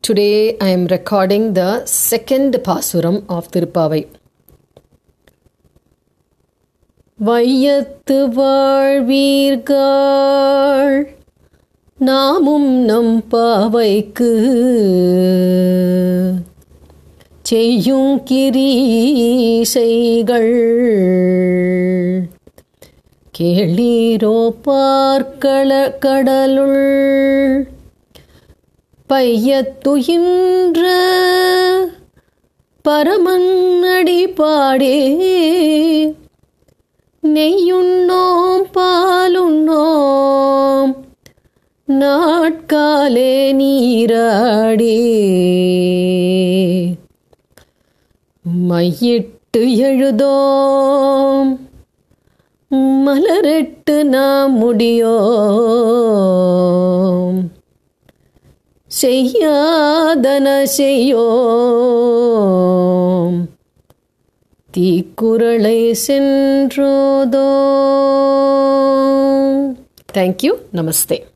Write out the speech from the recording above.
Today I am recording the second Pasuram of Tirupavai. வையத்து வாழ்வீர்கள் நாமும் நம் பாவைக்கு செய்யும் கிரீசைகள் கேளீரோ பார்க்கள கடலுள் பையத்துயின்ற பரமன்னடி பாடே நெய்யுண்ணோம் பாலுண்ணோம் நாட்காலே நீராடி மையிட்டு எழுதோம் மலரிட்டு நாம் முடியோம் செய்யாதன செய்யோம் தீக்குறளை சென்றோதோ தேங்க்யூ நமஸ்தே